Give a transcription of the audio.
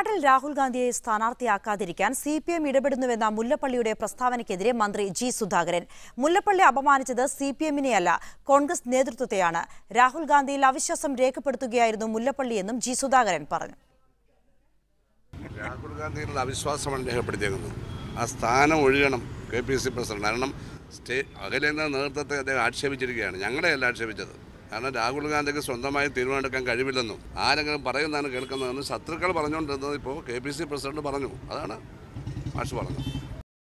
വയനാട്ടിൽ രാഹുൽ ഗാന്ധിയെ സ്ഥാനാർത്ഥിയാക്കാതിരിക്കാൻ സി പി എം ഇടപെടുന്നുവെന്ന മുല്ലപ്പള്ളിയുടെ പ്രസ്താവനയ്ക്കെതിരെ മന്ത്രി ജി സുധാകരൻ മുല്ലപ്പള്ളി അപമാനിച്ചത് സി പി എമ്മിനെയല്ല കോൺഗ്രസ് നേതൃത്വത്തെയാണ് രാഹുൽ ഗാന്ധിയിൽ അവിശ്വാസം രേഖപ്പെടുത്തുകയായിരുന്നു മുല്ലപ്പള്ളിയെന്നും ജി സുധാകരൻ പറഞ്ഞു രാഹുൽ ഗാന്ധിയിലുള്ള അവിശ്വാസമാണ് രേഖപ്പെടുത്തിയേക്കുന്നത് ആ സ്ഥാനം ഒഴിയണം കെ പി സി പ്രസിഡന്റ് കാരണം സ്റ്റേ അഖിലേന്ത്യാ നേതൃത്വത്തെ അദ്ദേഹം ആക്ഷേപിച്ചിരിക്കുകയാണ് ഞങ്ങളെയല്ല ആക്ഷേപിച്ചത് കാരണം രാഹുൽ ഗാന്ധിക്ക് സ്വന്തമായി തീരുമാനമെടുക്കാൻ കഴിവില്ലെന്നും ആരെങ്കിലും പറയുന്നതാണ് കേൾക്കുന്നതെന്ന് ശത്രുക്കൾ പറഞ്ഞുകൊണ്ടിരുന്നത് ഇപ്പോൾ കെ പി സി പ്രസിഡന്റ് പറഞ്ഞു അതാണ് മാഷ് പറഞ്ഞത്